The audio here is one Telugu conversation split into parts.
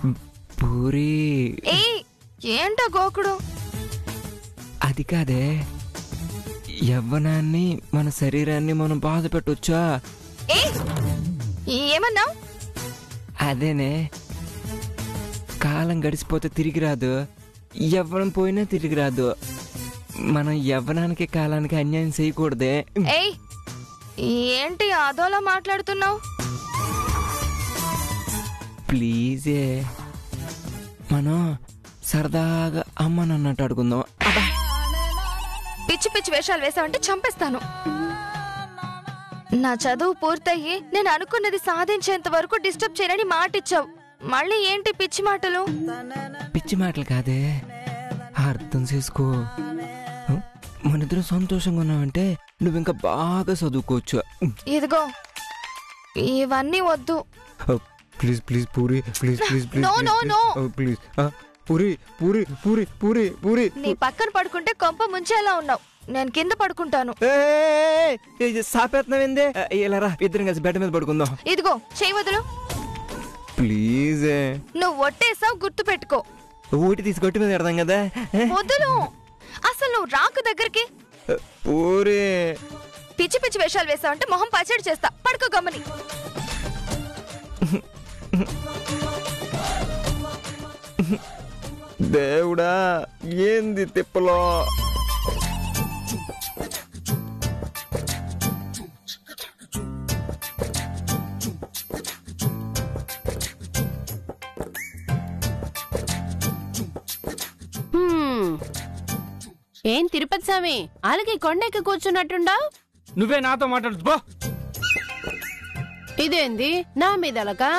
పూరి ఏయ్ ఏంటో గోకుడు అది కాదే యవ్వనాన్ని మన శరీరాన్ని మనం బాధ పెట్టొచ్చా ఏయ్ ఏమన్నావు అదేనే కాలం గడిచిపోతే తిరిగి రాదు యవ్వనం పోయినా తిరిగి రాదు మనం యవ్వనానికి కాలానికి అన్యాయం చేయకూడదే ఏయ్ ఏంటి అదోలా మాట్లాడుతున్నావు ప్లీజే మనం సరదాగా అమ్మని అన్నట్టు అడుగుందాం పిచ్చి పిచ్చి వేషాలు వేసావంటే చంపేస్తాను నా చదువు పూర్తయ్యి నేను అనుకున్నది సాధించేంత వరకు డిస్టర్బ్ చేయనని మాటిచ్చావు మళ్ళీ ఏంటి పిచ్చి మాటలు పిచ్చి మాటలు కాదే అర్థం చేసుకో మనిద్దరం సంతోషంగా ఉన్నామంటే నువ్వు ఇంకా బాగా చదువుకోవచ్చు ఇదిగో ఇవన్నీ వద్దు please please Puri please please please No, no, no. Please Puri Puri Puri Puri Puri నీ పక్కన పడుకుంటే కొంప ముంచేలా ఉన్నావు నేను కింద పడుకుంటాను సాపేస్తున్నావేందే ఇలా రా ఇద్దరం కలిసి బెడ్ మీద పడుకుందాం ఇదిగో చేయి వదులు ప్లీజ్ నువ్వు ఒట్టేసావు గుర్తు పెట్టుకో ఊటి తీసి కొట్టి మీద పెడదాం కదా వదులు అసలు నువ్వు రాకు దగ్గరికి పూరి పిచ్చి పిచ్చి వేషాలు వేసావంటే మొహం పచ్చడి చేస్తా పడుకో గమ్మని దేవుడా ఏంది తిప్పలో హ్మ్. ఏం తిరుపతి స్వామి అలాగే కొండెక్కి కూర్చున్నట్టుండా నువ్వే నాతో మాట్లాడుతు పో ఇదేంది నా మీద అలకా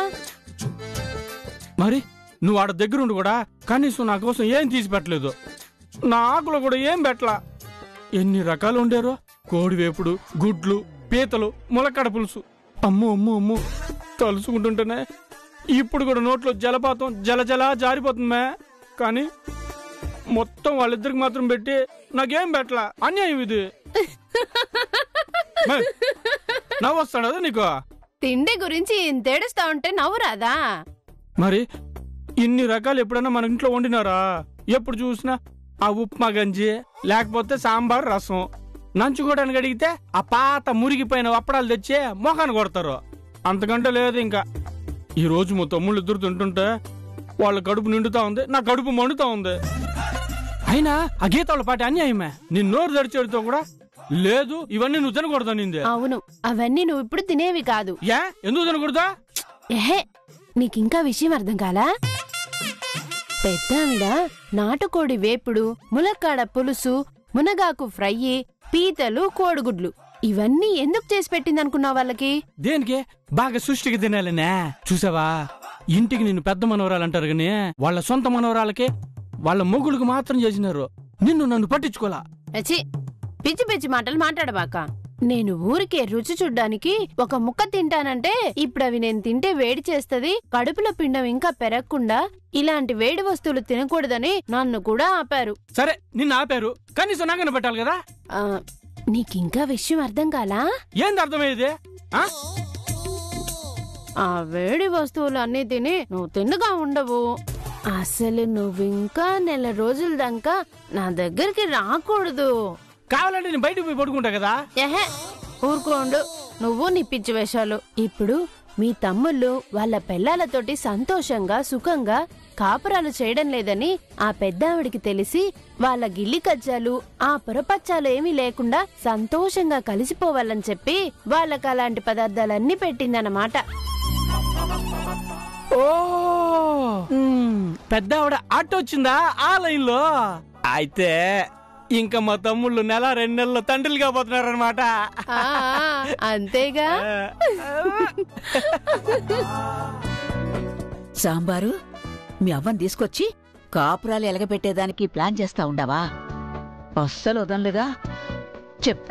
మరి నువ్వు ఆడ దగ్గరుండి కూడా కనీసం నా కోసం ఏం తీసి పెట్టలేదు నా ఆకులు కూడా ఏం పెట్టలా ఎన్ని రకాలు ఉండేరో కోడి వేపుడు గుడ్లు పీతలు ములక్కడ పులుసు అమ్ము అమ్ము అమ్ము తలుసుకుంటుంటేనే ఇప్పుడు కూడా నోట్లో జలపాతం జల జల జారిపోతుందే కానీ మొత్తం వాళ్ళిద్దరికి మాత్రం పెట్టి నాకేం పెట్టలా అన్యాయం ఇది మే, నవ్వు వస్తాడు నీకు తిండి గురించి ఇంత ఏడుస్తా ఉంటే నవ్వు రాదా మరి ఇన్ని రకాలు ఎప్పుడైనా మన ఇంట్లో వండినారా ఎప్పుడు చూసినా ఆ ఉప్మా గంజి లేకపోతే సాంబార్ రసం నంచుకోవడానికి అడిగితే ఆ పాత మురిగిపోయిన అప్పడాలు తెచ్చి మొఖాన్ని కొడతారు అంతకంటే లేదు ఇంకా ఈ రోజు మా తమ్ముళ్ళు ఇద్దరు తింటుంటే వాళ్ళ కడుపు నిండుతా ఉంది నా కడుపు మండుతా ఉంది అయినా ఆ గీతాల పాటి అన్యాయమే నీ నోరు తెరిచేడితో కూడా లేదు ఇవన్నీ నువ్వు తినకూడదు నిందే అవును అవన్నీ నువ్వు ఇప్పుడు తినేవి కాదు ఏ ఎందుకు తినకూడదా ఎహే నీకింకా విషయం అర్థం కాలా పెద్దావిడ నాటుకోడి వేపుడు ములక్కాడ పులుసు మునగాకు ఫ్రై పీతలు కోడిగుడ్లు ఇవన్నీ ఎందుకు చేసి పెట్టిందనుకున్నావు వాళ్ళకి దేనికి బాగా సృష్టికి తినాలనే చూసావా ఇంటికి నిన్ను పెద్ద మనవరాలు అంటారు గాని వాళ్ళ సొంత మనవరాలకి వాళ్ళ మొగుళ్ళకి మాత్రం చేసినారు నిన్ను నన్ను పట్టించుకోలా అచ్చి పిచ్చి పిచ్చి మాటలు మాట్లాడబాక నేను ఊరికే రుచి చూడ్డానికి ఒక ముక్క తింటానంటే ఇప్పుడు అవి నేను తింటే వేడి చేస్తది కడుపులో పిండం ఇంకా పెరగకుండా ఇలాంటి వేడి వస్తువులు తినకూడదని నన్ను కూడా ఆపారు సరే నిన్ను ఆపారు కనీసం నాకన పెట్టాలి కదా ఆ, నీకింకా విషయం అర్థం కాలా ఏంది అర్థమయ్యేది ఆ? ఆ వేడి వస్తువులు అన్నీ తిని నువ్వు తిండుగా ఉండవు అసలు నువ్వింకా నెల రోజుల దాకా నా దగ్గరికి రాకూడదు కావాలంటే నేను బయటకు పోయి పడుకుంటా కదా ఎహే ఊరుకోండు నువ్వు నీ పిచ్చి వేషాలు ఇప్పుడు మీ తమ్ముళ్ళు వాళ్ళ పెళ్ళాలతోటి సంతోషంగా సుఖంగా కాపురాలు చేయడం లేదని ఆ పెద్దావిడికి తెలిసి వాళ్ళ గిల్లి కజ్జాలు ఆ పొరపచ్చాలు ఏమీ లేకుండా సంతోషంగా కలిసిపోవాలని చెప్పి వాళ్ళకి అలాంటి పదార్థాలన్నీ పెట్టిందన్నమాట ఓ ఉమ్, పెద్ద ఆవిడ ఆటో వచ్చిందా ఆ లైన్ లో అయితే ఇంకా మా తమ్ముళ్ళు నెల రెండు నెలలు తండ్రులు కాబోతున్నారు అనమాట ఆ, అంతేగా సాంబారు మీ అవ్వని తీసుకొచ్చి కాపురాలు ఎలగబెట్టేదానికి ప్లాన్ చేస్తా ఉండవా అస్సలు వదనలేగా చెప్తా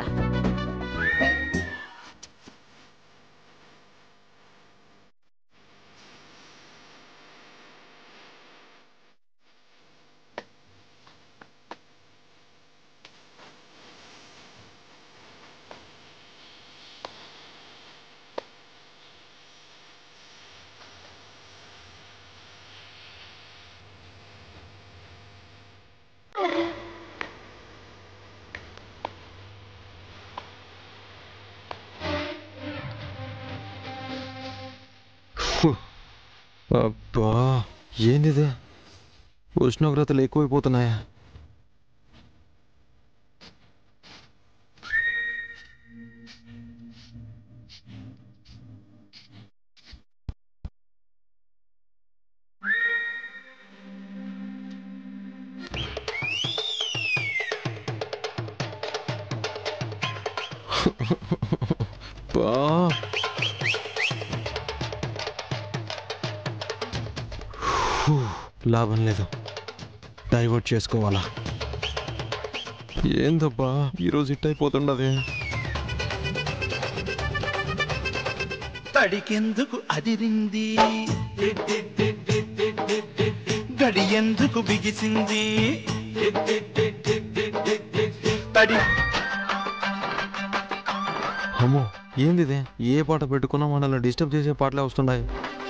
అబ్బా ఏందిది ఉష్ణోగ్రతలు ఎక్కువైపోతున్నాయా బా హూ, లాభం లేదు డైవర్ట్ చేసుకోవాలా ఏందబ్బా ఈరోజు ఇట్ అయిపోతుండదు తడికెందుకు అదిరింది గడి ఎందుకు బిగిసింది తడి అమ్మో ఏంది ఇది ఏ పాట పెట్టుకున్నా మనల్ని డిస్టర్బ్ చేసే పాటలే వస్తున్నాయి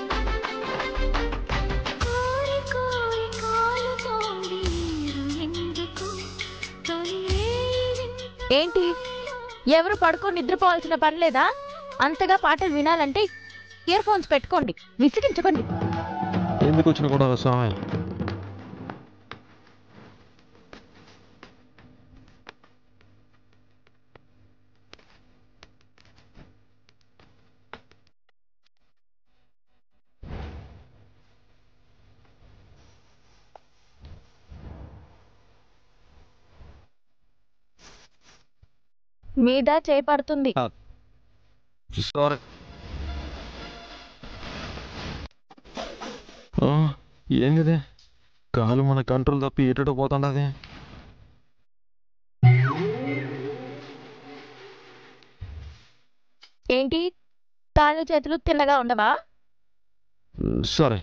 ఏంటి ఎవరు పడుకొని నిద్రపోవాల్సిన పని లేదా అంతగా పాటలు వినాలంటే ఇయర్ ఫోన్స్ పెట్టుకోండి విసిగించుకోండి ఎందుకు వచ్చిన కూడా స్వామి మీద చేపడుతుంది సారీ ఏంది కాలు మన కంట్రోల్ తప్పి ఎటో పోతుండది ఏంటి కాళ్ళు చేతులు తిన్నగా ఉండవా సరే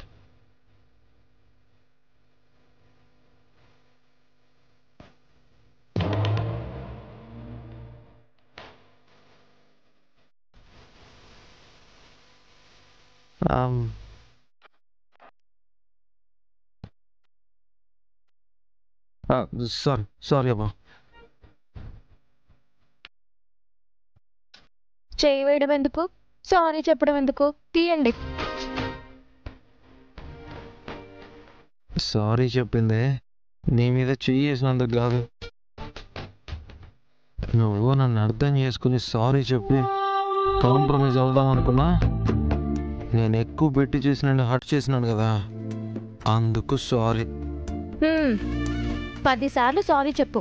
Um, సారీ సారీ అబ్బా చేయి వేయడం ఎందుకు సారీ చెప్పడం ఎందుకు తీయండి సారీ చెప్పిందే నీ మీద చెయ్యి వేసినందుకు కాదు నువ్వు నన్ను అర్థం చేసుకుని సారీ చెప్పి కాంప్రమైజ్ అవుదాం అనుకున్నా నేను ఎక్కువ పెట్టి చేసిన హర్ట్ చేసినాను కదా అందుకు సారీ హ్మ్. పదిసార్లు సారీ చెప్పు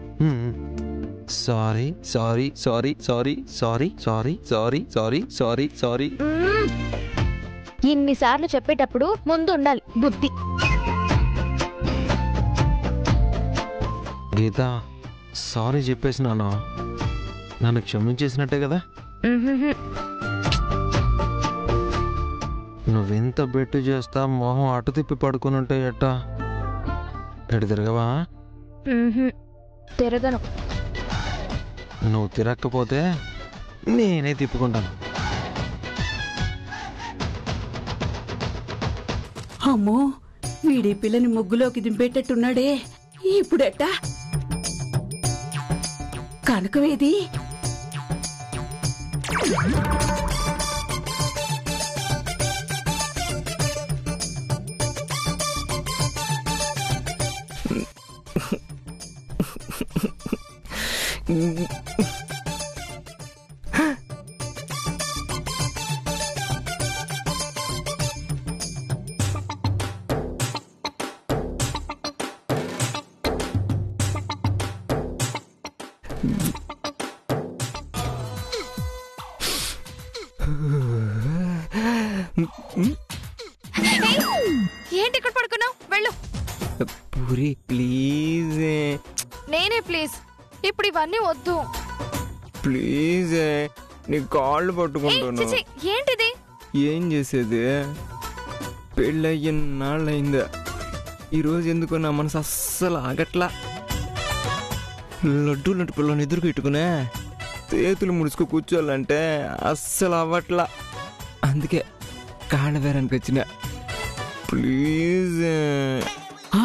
sorry sorry sorry sorry sorry sorry sorry sorry sorry sorry మ్మ్. ఇన్నిసార్లు చెప్పేటప్పుడు ముందు ఉండాలి బుద్ధి గీత సారీ చెప్పేసినాను నన్ను క్షమించేసినట్టే కదా మ్మ్హ్మ్. నువ్వెంత బెట్టు చేస్తా మొహం అటు తిప్పి పడుకుని ఉంటే ఎట్టా ఎటు తిరగవా మ్మ్హ్మ్. తిరగను నువ్వు తిరగకపోతే నేనే తిప్పుకుంటాను అమ్మో వీడి పిల్లని ముగ్గులోకి దింపేటట్టున్నాడే ఇప్పుడెట్టా కనకవేది ఏంటి ఇక్కడ పడుకున్నావు వెళ్ళు పూరి ప్లీజ్ నేనే ప్లీజ్ ఇప్పుడు ఇవన్నీ వద్దు ప్లీజ్ నీ కాళ్ళు ఏయ్, పట్టుకుంటున్నా చిచి, ఏంటిది ఏం చేసేది పెళ్ళయ్యి నాళ్ళయిందా ఈరోజు ఎందుకో నా మనసు అస్సలు ఆగట్లా లడ్డు లడ్డు పిల్లని ఎదురు పెట్టుకునే చేతులు ముడుచుకు కూర్చోాలంటే అస్సలు అవ్వట్లా అందుకే కాళ్ళ వేరానికి వచ్చిన ప్లీజ్ ఆ?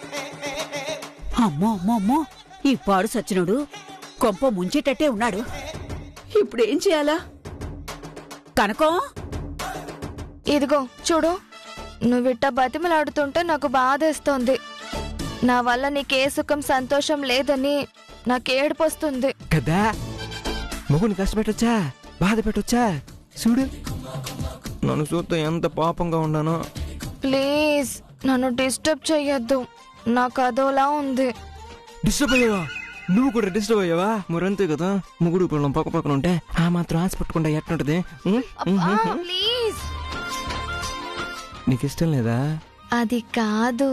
అమ్మో అమ్మో అమ్మో ఈ పాడు సచ్చినోడు కొంప ముంచేటట్టే ఉన్నాడు ఇప్పుడేం చేయాలా కనకం ఇదిగో చూడు నువ్విట్ట బతిమలాడుతుంటే నాకు బాధేస్తోంది నా వల్ల నీకే సుఖం సంతోషం లేదని నాకు ఏడుపొస్తుంది కదా మొగుని కష్టపెట్టొచ్చా బాధ పెట్టొచ్చా చూడు నన్ను చూస్తే ఎంత పాపంగా ఉన్నానో ప్లీజ్ నన్ను డిస్టర్బ్ చెయ్యొద్దు నాకు అదోలా ఉంది డిస్టర్బ్ అయ్యావా నువ్వు కూడా డిస్టర్బ్ అయ్యావా మరంతే కదా ముగుడు పిల్లలు పక్క పక్కన ఉంటే ఆ మాత్రం ఆశ పట్టుకుంటే ఎట్లుంటది ఉం? ఉం, ఉం, ఉం. ప్లీజ్ నీకు ఇష్టం లేదా అది కాదు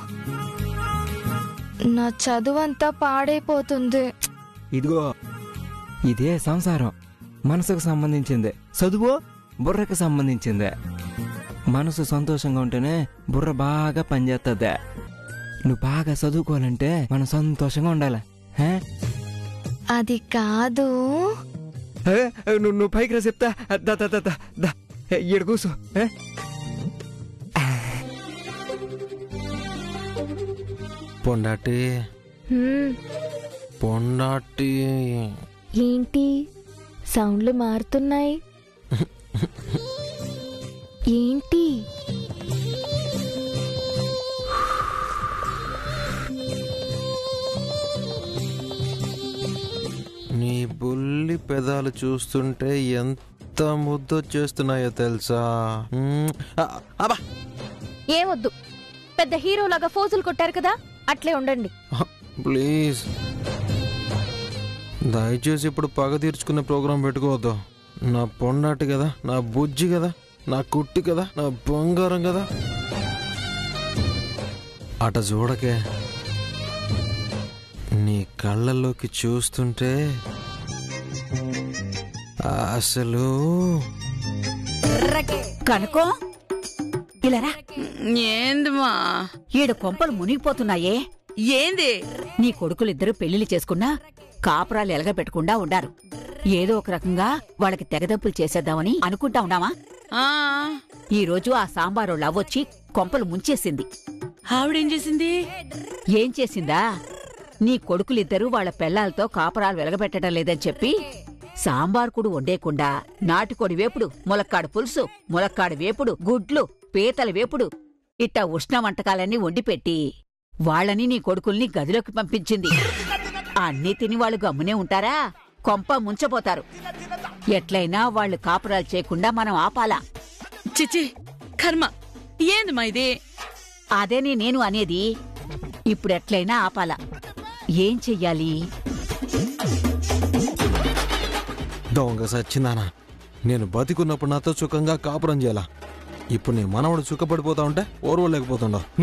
నా చదువంతా పాడైపోతుంది ఇదిగో ఇదే సంసారం మనసుకు సంబంధించిందే చదువు బుర్రకు సంబంధించిందే మనసు సంతోషంగా ఉంటేనే బుర్ర బాగా పనిచేస్తుంది నువ్వు బాగా చదువుకోవాలంటే మనం సంతోషంగా ఉండాలి హే? అది కాదు ఏ, ఏ, నువ్వు నువ్వు పైకి రా చెప్తా దా దా దా దా దా ఏ, ఈడ కూర్చో ఏ? పొండాటి హ్మ్, పొండాటి ఏంటి సౌండ్లు మారుతున్నాయి ఏంటి నీ బుల్లి పెదాలు చూస్తుంటే ఎంత ముద్దొచ్చేస్తున్నాయో తెలుసా మ్మ్. ఆ, అబ్బా ఏమొద్దు పెద్ద హీరోలాగా ఫోజులు కొట్టారు కదా అట్లే ఉండండి ప్లీజ్ దయచేసి ఇప్పుడు పగ తీర్చుకునే ప్రోగ్రాం పెట్టుకోవద్దు నా పొండాటి కదా నా బుజ్జి కదా నా కుట్టి కదా నా బంగారం కదా అట చూడకే నీ కళ్ళల్లోకి చూస్తుంటే అసలు కనుకో ఇలా రా ఏందమ్మా ఈడ కొంపలు మునిగిపోతున్నాయే ఏంది నీ కొడుకులిద్దరూ పెళ్లిళ్ళు చేసుకున్నా కాపురాలు ఎలగబెట్టకుండా ఉండారు ఏదో ఒక రకంగా వాళ్ళకి తెగదప్పులు చేసేద్దామని అనుకుంటా ఉన్నావా ఆ ఈ రోజు ఆ సాంబారు లవ్వొచ్చి కొంపలు ముంచేసింది ఆవిడేం చేసింది ఏం చేసిందా నీ కొడుకులిద్దరూ వాళ్ళ పెళ్లాలతో కాపురాలు వెలగబెట్టడం లేదని చెప్పి సాంబార్ కుడు వండేకుండా నాటుకోడి వేపుడు ములక్కాడు పులుసు ములక్కాడు వేపుడు గుడ్లు పీతల వేపుడు ఇట్టా ఉష్ణ వంటకాలన్నీ వండిపెట్టి వాళ్ళని నీ కొడుకుల్ని గదిలోకి పంపించింది అన్నీ తిని వాళ్ళు గమ్మునే ఉంటారా కొంప ముంచబోతారు ఎట్లయినా వాళ్ళు కాపురాలు చేయకుండా మనం ఆపాలా చిచి కర్మ ఏందమ్మా ఇది అదేనే నేను అనేది ఇప్పుడెట్లయినా ఆపాలా ఏం చెయ్యాలి దొంగ సచ్చిందానా నేను బతికున్నప్పుడు నాతో సుఖంగా కాపురం చేయాల ఇప్పుడు నీ మనవడు సుఖపడిపోతా ఉంటే ఓర్వలేకపోతుండవు నీ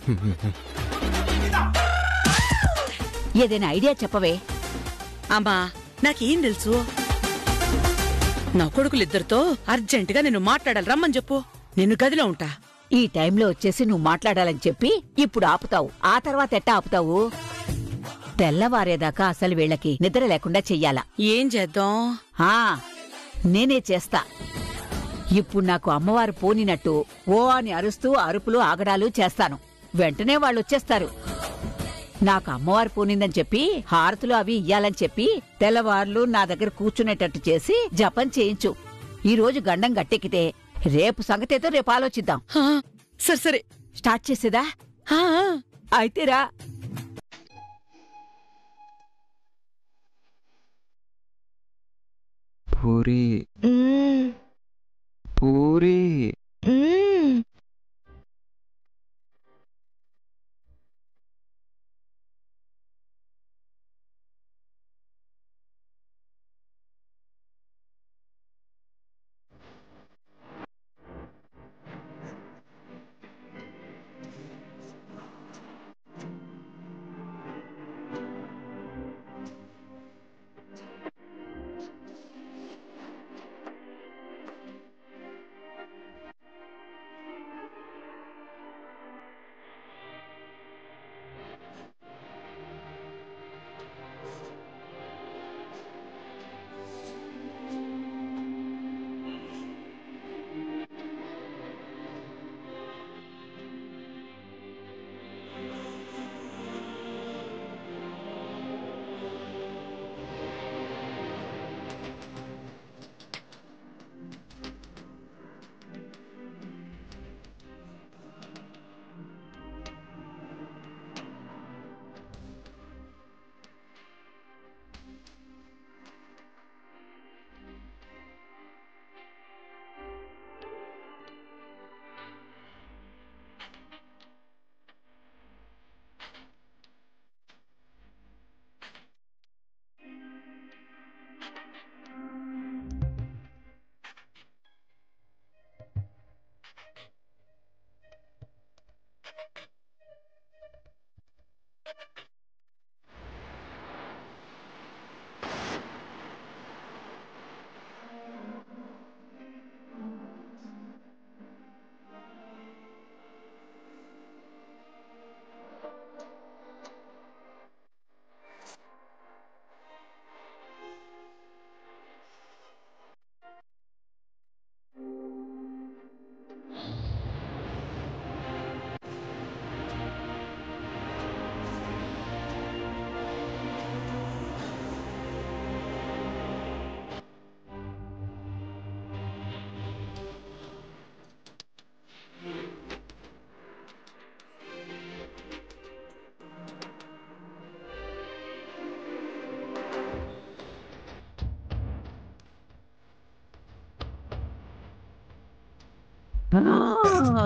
ఏదైనా ఐడియా చెప్పవే అమ్మా నాకేం తెలుసు నా కొడుకులిద్దరితో అర్జెంటుగా నేను మాట్లాడాలి రమ్మని చెప్పు నేను గదిలో ఉంటా ఈ టైంలో వచ్చేసి నువ్వు మాట్లాడాలని చెప్పి ఇప్పుడు ఆపుతావు ఆ తర్వాత ఎట్టా ఆపుతావు తెల్లవారేదాకా అసలు వీళ్ళకి నిద్ర లేకుండా చెయ్యాలా ఏం చేద్దాం ఆ నేనే చేస్తా ఇప్పుడు నాకు అమ్మవారు పోనినట్టు ఓ అని అరుస్తూ అరుపులు ఆగడాలు చేస్తాను వెంటనే వాళ్ళు వచ్చేస్తారు నాకు అమ్మవారు పోనిందని చెప్పి హారతులు అవి ఇయ్యాలని చెప్పి తెల్లవార్లు నా దగ్గర కూర్చునేటట్టు చేసి జపం చేయించు ఈ రోజు గండం గట్టెక్కితే రేపు సంగతేతో రేపు ఆలోచిద్దాం ఆ, సరే సరే స్టార్ట్ చేసేదా ఆ, ఆ. అయితే రా పూరి మ్మ్, పూరి మ్మ్.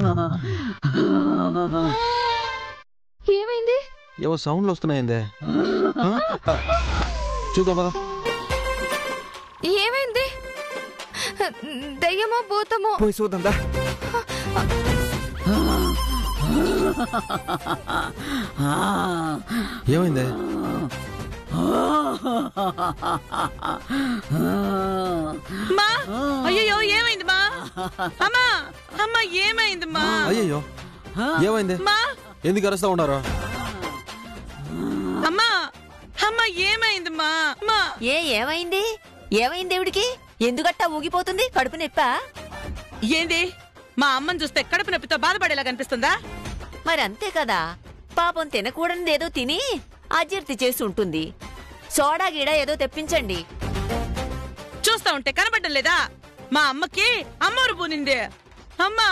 ఏమైంది ఏవో సౌండ్లు వస్తున్నాయిందే ఆ? చూద్దాం పద ఏమైంది దయ్యమో భూతమో పోయి చూద్దాం ఏమైందే మా అయ్యో ఏమైంది మా అమ్మా అమ్మా ఏమైంది మా అయ్యయ్యో ఏమైంది మా ఎందుకు అరుస్తా ఉన్నారు అమ్మా అమ్మా ఏమైంది మా మా ఏ ఏమైంది ఏమైంది దేవుడికి ఎందుకట్టా ఊగిపోతుంది కడుపు నొప్పా ఏంది మా అమ్మని చూస్తే కడుపు నొప్పితో బాధపడేలా కనిపిస్తుందా మరి అంతే కదా పాపం తినకూడనిదేదో తిని అజీర్తి చేసి ఉంటుంది సోడా గీడ ఏదో తెప్పించండి చూస్తా ఉంటే కనబడడం లేదా మా అమ్మకి అమ్మోరు పూనింది అమ్మా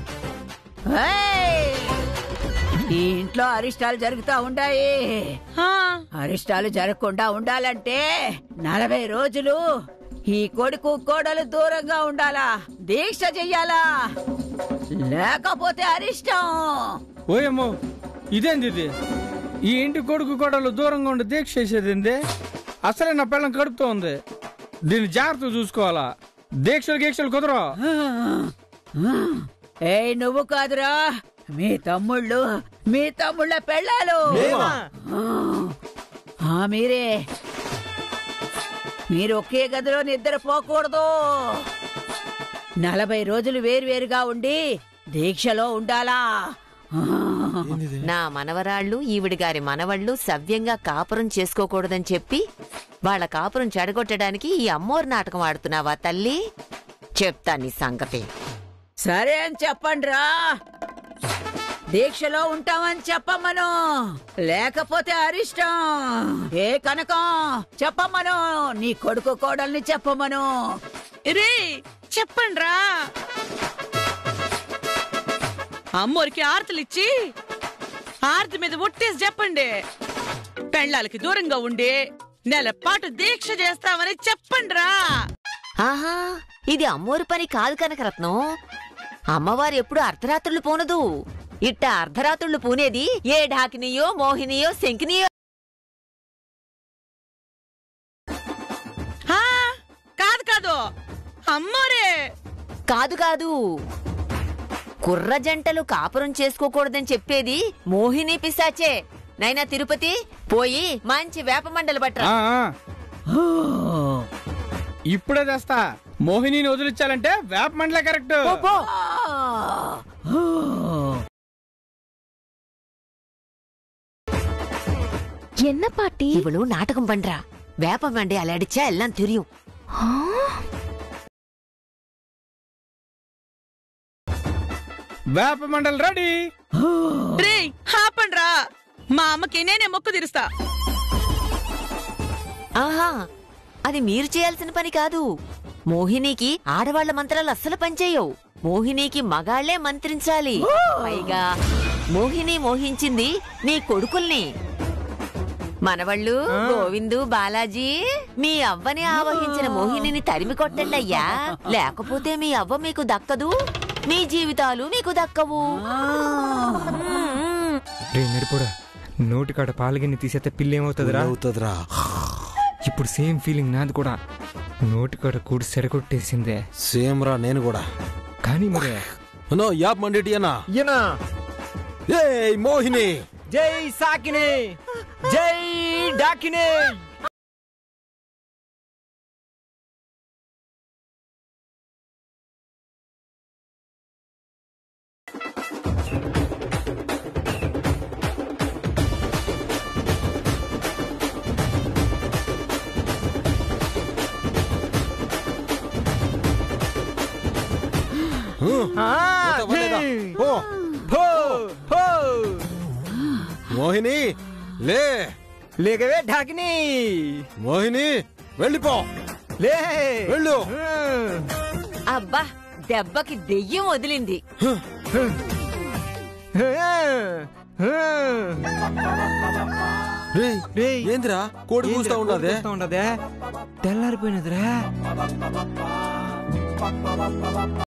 ఏయ్! ఈ ఇంట్లో అరిష్టాలు జరుగుతా ఉండాయి ఆ, అరిష్టాలు జరగకుండా ఉండాలంటే నలభై రోజులు ఈ కొడుకు కోడలు దూరంగా ఉండాలా దీక్ష చెయ్యాలా లేకపోతే అరిష్టం ఓయమ్మో ఇదేంది ఇది ఈ ఇంటి కొడుకు కోడలు దూరంగా ఉండి దీక్ష చేసేది ఏంది అసలే నా పిల్లం కడుపుతో ఉంది దీన్ని జాగ్రత్తగా చూసుకోవాలా దీక్షలు గీక్షలు కుదరో ఏయ్ నువ్వు కాదురా మీ తమ్ముళ్ళు మీ తమ్ముళ్ళ పెళ్ళాలు ఆ, మీరే మీరు ఒకే గదిలో నిద్రపోకూడదు నలభై రోజులు వేరువేరుగా ఉండి దీక్షలో ఉండాలా ఆ, నా మనవరాళ్ళు ఈవిడి గారి మనవళ్ళు సవ్యంగా కాపురం చేసుకోకూడదని చెప్పి వాళ్ళ కాపురం చెడగొట్టడానికి ఈ అమ్మోరు నాటకం ఆడుతున్నావా తల్లి చెప్తా నీ సంగతి సరే అని చెప్పండ్రా దీక్షలో ఉంటామని చెప్పమ్మను లేకపోతే అరిష్టం ఏ కనకం చెప్పమ్మను నీ కొడుకు కోడల్ని చెప్పమ్మను రే చెప్పండ్రా అమ్మోరికి ఆర్తలిచ్చి ఆర్తి మీద ఒట్టేసి చెప్పండి పెళ్ళాలకి దూరంగా ఉండి నెల పాటు దీక్ష చేస్తామని చెప్పండ్రా ఆహా ఇది అమ్మోరు పని కాదు కనకరత్నం అమ్మవారు ఎప్పుడు అర్ధరాత్రులు పోనదు ఇట్ట అర్ధరాత్రులు పూనేది ఏ ఢాకినియో మోహినియో శంకినియో ఆ, కాదు కాదు అమ్మోరే కాదు కాదు కుర్ర జంటలు కాపురం చేసుకోకూడదని చెప్పేది మోహిని పిశాచే నైనా తిరుపతి పోయి మంచి వేప మండలు పట్రా ఆ, ఆ. ఇప్పుడే తెస్తా మోహినిని వదిలించాలంటే వేప మండలే కరెక్ట్ என்ன பாட்டி இவளு நாடகம் பண்றா வேப்ப மண்டையால் அடிச்சா எல்லாம் தெரியும் ஆ? వేప మండలి రెడీ రే ఆపండ్రా మా అమ్మకి నేనే మొక్కు తీరుస్తా ఆహా అది మీరు చేయాల్సిన పని కాదు మోహినికి ఆడవాళ్ల మంత్రాలు అస్సలు పనిచేయవు మోహినికి మగాళ్లే మంత్రించాలి పైగా మోహిని మోహించింది నీ కొడుకుల్ని మనవళ్ళు గోవిందు బాలాజీ మీ అవ్వని ఆవహించిన మోహినిని తరిమి కొట్టండి అయ్యా లేకపోతే మీ అవ్వ మీకు దక్కదు మీ జీవితాలు మీకు దక్కవు మ్మ్. రే నడిపోడా నోటికాడ పాలగిన్ని తీసేస్తే పిల్లి ఏమవుతుందిరా అవుతుందిరా ఇప్పుడు సేమ్ ఫీలింగ్ నాది కూడా నోటికాడ కూడి సెరగొట్టేసిందే సేమ్ రా నేను కూడా కానీ మరి నో యాప్ మండేటి అన్నా ఈయనా ఏ మోహిని జై సాకిని జై డాకిని పో. పో పో మోహిని లే లేకవే ఢాకిని మోహిని వెళ్ళిపో లే వెళ్ళు అబ్బా దెబ్బకి దెయ్యం వదిలింది రేయ్, రేయ్. ఏందిరా కోడి కూస్తా ఉండదే ఉండదే తెల్లారిపోయినదిరా